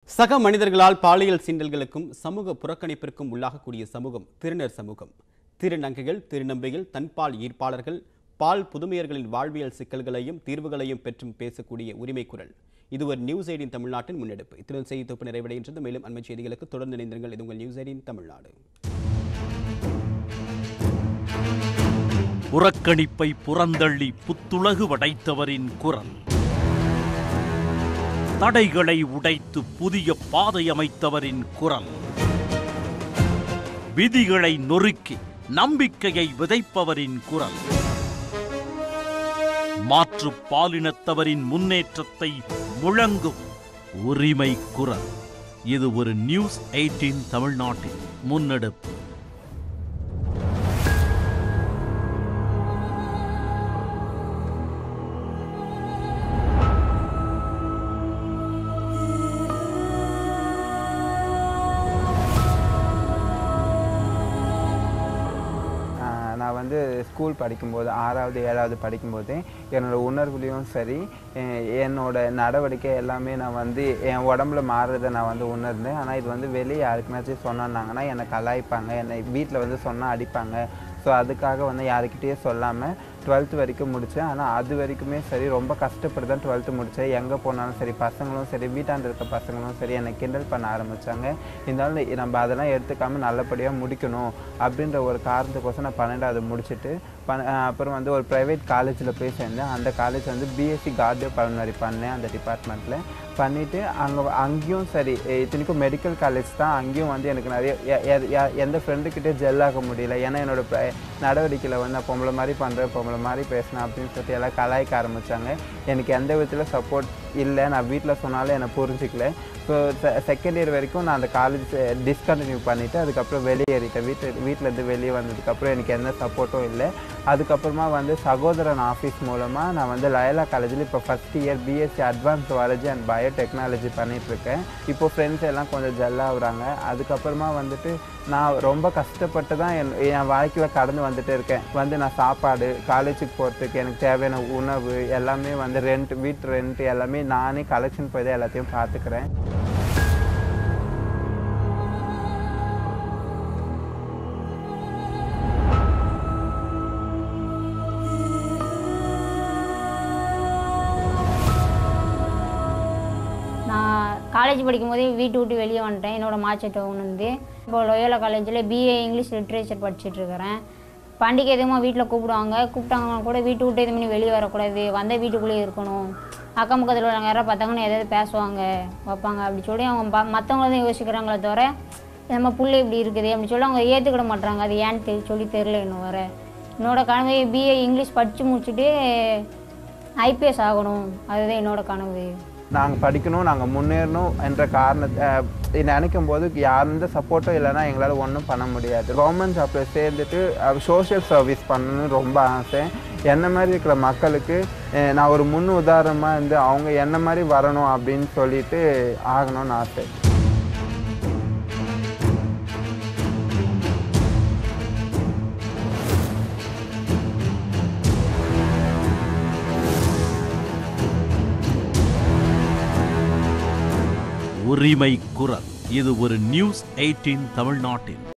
சக மனிதர்களால் பாலியல் சீண்டல்களுக்கும் சமூக புறக்கணிப்பிற்கும் உள்ளாகக்கூடிய சமூகம் திருநர் சமூகம் திருநங்கைகள் திருநம்பிகள் தன்பால் ஈர்ப்பாளர்கள் பால் புதுமையர்களின் வாழ்வியல் சிக்கல்களையும் தீர்வுகளையும் பெற்றும் பேசக்கூடிய உரிமை குரல் இது ஒரு நியூஸ் எயிட்டின் தமிழ்நாட்டின் முன்னெடுப்பு இத்துடன் செய்தி தொகுப்பு நிறைவடைகின்றது மேலும் அண்மை செய்திகளுக்கு தொடர்ந்து இணைந்திருங்கள் இது உங்கள் நியூஸ் எயிட்டின் தமிழ்நாடு புறக்கணிப்பை புறந்தள்ளி புத்துலகு படைத்தவரின் குரல் தடைகளை உடைத்து புதிய பாதை அமைத்தவரின் குரல் விதிகளை நொறுக்கி நம்பிக்கையை விதைப்பவரின் குரல் மாற்று பாலினத்தவரின் முன்னேற்றத்தை முழங்கும் உரிமை குரல் இது ஒரு நியூஸ் எயிட்டீன் தமிழ்நாட்டின் முன்னெடுப்பு ஆஹ் நான் வந்து ஸ்கூல் படிக்கும்போது ஆறாவது ஏழாவது படிக்கும்போது என்னோட உணர்வுலையும் சரி எ- என்னோட நடவடிக்கை எல்லாமே நான் வந்து என் உடம்புல மாறுறதை நான் வந்து உணர்ந்தேன் ஆனால் இது வந்து வெளியே யாருக்குனாச்சும் சொன்னாங்கன்னா என்னை கலாய்ப்பாங்க என்னை வீட்டில் வந்து சொன்னால் அடிப்பாங்க ஸோ அதுக்காக வந்து யாருக்கிட்டேயும் சொல்லாமல் டுவெல்த் வரைக்கும் முடித்தேன் ஆனால் அது வரைக்குமே சரி ரொம்ப கஷ்டப்பட்டு தான் டுவெல்த்து முடித்தேன் எங்கே போனாலும் சரி பசங்களும் சரி வீட்டாண்டு இருக்க பசங்களும் சரி என்னை கிண்டல் பண்ண ஆரம்பித்தாங்க இருந்தாலும் நம்ம அதெல்லாம் எடுத்துக்காமல் நல்லபடியாக முடிக்கணும் அப்படின்ற ஒரு காரணத்துக்கோசம் நான் பன்னெண்டாவது முடிச்சுட்டு ப அப்புறம் வந்து ஒரு ப்ரைவேட் காலேஜில் போய் சேர்ந்தேன் அந்த காலேஜ் வந்து பிஎஸ்சி கார்டியோ பல்னரி பண்ணேன் அந்த டிபார்ட்மெண்ட்டில் பண்ணிவிட்டு அங்கே அங்கேயும் சரி இத்தனைக்கும் மெடிக்கல் காலேஜ் தான் அங்கேயும் வந்து எனக்கு நிறைய எ- எ- எ- எந்த ஃப்ரெண்டுக்கிட்டே ஜெல் ஆக முடியல ஏன்னா என்னோட ப- நடவடிக்கையில் வந்து நான் பொம்பளை மாதிரி பண்ணுறேன் பொம்பளை மாதிரி பேசினேன் அப்படின்னு சொல்லிட்டு எல்லாம் கலாய்க்க ஆரம்பித்தாங்க எனக்கு எந்த விதத்தில் சப்போர்ட் இல்லை நான் வீட்டில் சொன்னாலும் என்னை புரிஞ்சிக்கல ஸோ செகண்ட் இயர் வரைக்கும் நான் அந்த காலேஜ் டிஸ்கண்டினியூ பண்ணிவிட்டு அதுக்கப்புறம் வெளியேறிட்டேன் வீட்டு வீட்டிலேருந்து வெளியே வந்ததுக்கப்புறம் எனக்கு எந்த சப்போர்ட்டும் இல்லை அதுக்கப்புறமா வந்து சகோதரன் ஆஃபீஸ் மூலமாக நான் வந்து லயலா காலேஜில் இப்போ first year BSc advance zoology and biotechnology பண்ணிகிட்ருக்கேன் இப்போ ஃப்ரெண்ட்ஸ் எல்லாம் கொஞ்சம் ஜெல்லாகுறாங்க அதுக்கப்புறமா வந்துட்டு நான் ரொம்ப கஷ்டப்பட்டு தான் என் என் வாழ்க்கையில் கடந்து வந்துட்டு இருக்கேன் வந்து நான் சாப்பாடு காலேஜுக்கு போகிறதுக்கு எனக்கு தேவையான உணவு எல்லாமே வந்து ரெண்ட் வீட்டு ரெண்ட் எல்லாமே நானே கலெக்ஷன் போய் தான் எல்லாத்தையும் பார்த்துக்கிறேன் நான் காலேஜ் படிக்கும்போதே வீட்டு விட்டு வெளியே வந்துட்டேன் என்னோட மார்க்ஷீட்டை உணர்ந்து இப்போ லோயோலா காலேஜில் பிஏ இங்கிலீஷ் லிட்ரேச்சர் படிச்சுட்டு இருக்கிறேன் பண்டிகை எதுவும் வீட்டில் கூப்பிடுவாங்க கூப்பிட்டாங்கன்னா கூட வீட்டு விட்டு இது பண்ணி வெளியே வரக்கூடாது வந்த வீட்டுக்குள்ளேயே இருக்கணும் அக்கம் பக்கத்தில் உள்ளவங்க யாராவது பார்த்தாங்கன்னா எதாவது பேசுவாங்க வைப்பாங்க அப்படி சொல்லி அவங்க ப மற்றவங்க தான் யோசிக்கிறாங்களே தவிர நம்ம புள்ள இப்படி இருக்குது அப்படி சொல்லி அவங்க ஏற்றுக்கிட மாட்றாங்க அது ஏன்னு தெரி சொல்லி தெரில இன்னும் வர என்னோட கனவு பிஏ இங்கிலீஷ் படித்து முடிச்சுட்டு ஐபிஎஸ் ஆகணும் அதுதான் என்னோட கனவு நாங்கள் படிக்கணும் நாங்கள் முன்னேறணும் என்ற காரணத்தை அஹ், நினைக்கும் போது எந்த சப்போர்ட்டும் இல்லைன்னா எங்களால் ஒன்றும் பண்ண முடியாது கவர்மெண்ட் ஜாப்பில் சேர்ந்துட்டு சோஷியல் சர்வீஸ் பண்ணணும்னு ரொம்ப ஆசை என்ன மாதிரி இருக்கிற மக்களுக்கு அஹ், நான் ஒரு முன் உதாரணமாக இருந்து அவங்க என்ன மாதிரி வரணும் அப்படின்னு சொல்லிட்டு ஆகணும்னு ஆசை உரிமை குரல் இது ஒரு நியூஸ் எயிட்டீன் தமிழ்நாட்டின்